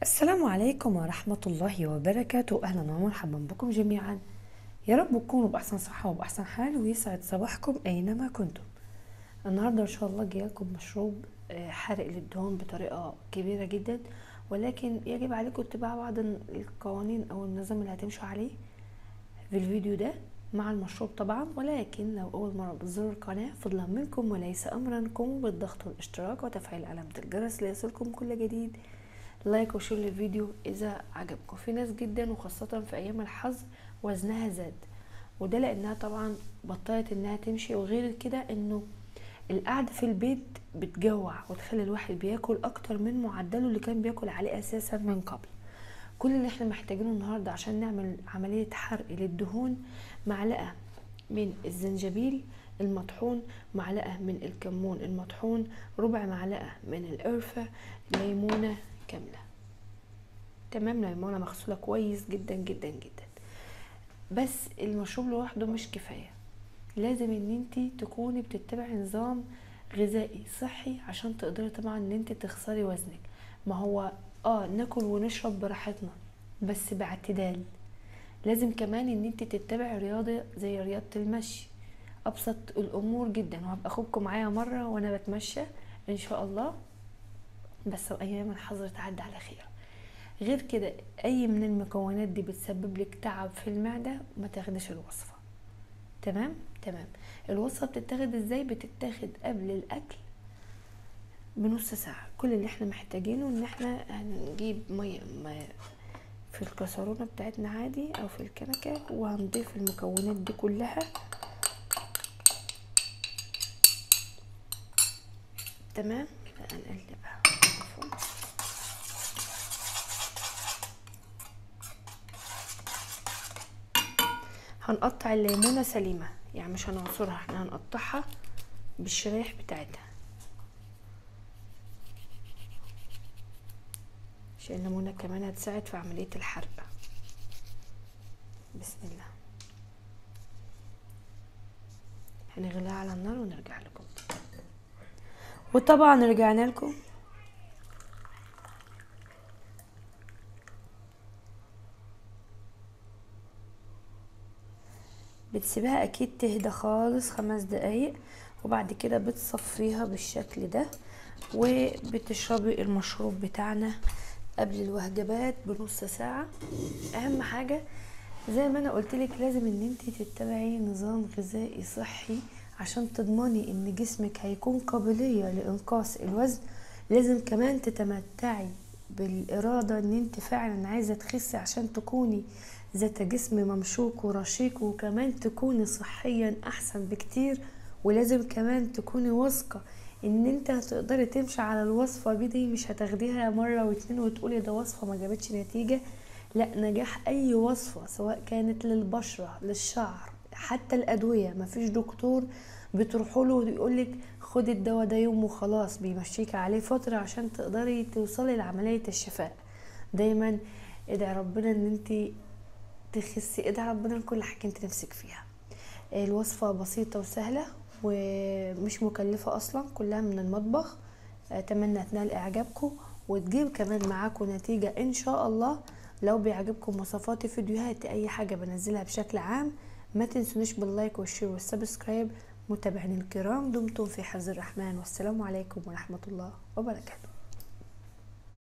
السلام عليكم ورحمة الله وبركاته أهلا ومرحبا بكم جميعا يا رب تكونوا بأحسن صحة وبأحسن حال ويسعد صباحكم أينما كنتم النهاردة إن شاء الله جايلكم مشروب آه، حارق للدهون بطريقة كبيرة جدا ولكن يجب عليكم اتباع بعض القوانين أو النظام اللي هتمشوا عليه في الفيديو ده مع المشروب طبعا ولكن لو أول مرة بتزوروا القناة فضلا منكم وليس أمرا بالضغط والاشتراك وتفعيل علامة الجرس ليصلكم كل جديد لايك وشير للفيديو اذا عجبكم في ناس جدا وخاصة في ايام الحظ وزنها زاد وده لانها طبعا بطلت انها تمشي وغير كده انه القعدة في البيت بتجوع وتخلي الواحد بياكل اكتر من معدله اللي كان بياكل عليه اساسا من قبل كل اللي احنا محتاجينه النهاردة عشان نعمل عملية حرق للدهون معلقة من الزنجبيل المطحون معلقة من الكمون المطحون ربع معلقة من القرفة ليمونة كامله تمام ليمونه مغسوله كويس جدا جدا جدا بس المشروب لوحده مش كفايه لازم ان انت تكوني بتتبعي نظام غذائي صحي عشان تقدري طبعا ان انت تخسري وزنك ما هو اه ناكل ونشرب براحتنا بس باعتدال لازم كمان ان انت تتبعي رياضه زي رياضه المشي ابسط الامور جدا وهبقى اخدكم معايا مره وانا بتمشى ان شاء الله بس ايام الحظر تعدي على خير غير كده اي من المكونات دي بتسبب لك تعب في المعده ما تاخدش الوصفه تمام تمام الوصفه بتتاخد ازاي بتتاخد قبل الاكل بنص ساعه كل اللي احنا محتاجينه ان احنا هنجيب ميه ميه في الكسرونه بتاعتنا عادي او في الكنكه وهنضيف المكونات دي كلها تمام هنقلبها هنقطع الليمونه سليمه يعني مش هنعصرها احنا هنقطعها بالشرايح بتاعتها عشان الليمونه كمان هتساعد في عمليه الحرق بسم الله هنغليها على النار ونرجع لكم وطبعا رجعنا لكم بتسيبها اكيد تهدى خالص خمس دقايق وبعد كده بتصفيها بالشكل ده وبتشربي المشروب بتاعنا قبل الوجبات بنص ساعة اهم حاجة زي ما انا قلتلك لازم ان انت تتبعي نظام غذائي صحي عشان تضمني ان جسمك هيكون قابلية لانقاص الوزن لازم كمان تتمتعي بالإرادة ان انت فعلا عايزة تخسي عشان تكوني ذات جسم ممشوق ورشيق وكمان تكوني صحيا احسن بكتير ولازم كمان تكوني واثقة ان انت هتقدري تمشي على الوصفة دي مش هتاخديها مرة واتنين وتقولي ده وصفة ما جابتش نتيجة لا نجاح اي وصفة سواء كانت للبشرة للشعر حتى الادوية مفيش دكتور بتروحوا له ويقولك خدي الدواء ده يوم وخلاص بيمشيك عليه فترة عشان تقدري توصلي لعملية الشفاء دايما ادعي ربنا ان انت تخسي ادعي ربنا لكل حاجة انت نفسك فيها الوصفة بسيطة وسهلة ومش مكلفة اصلا كلها من المطبخ اتمنى تنال اعجابكم وتجيب كمان معاكم نتيجة ان شاء الله لو بيعجبكم وصفاتي فيديوهات اي حاجة بنزلها بشكل عام ما تنسونيش باللايك والشير والسبسكرايب متابعين الكرام دمتم في حفظ الرحمن والسلام عليكم ورحمة الله وبركاته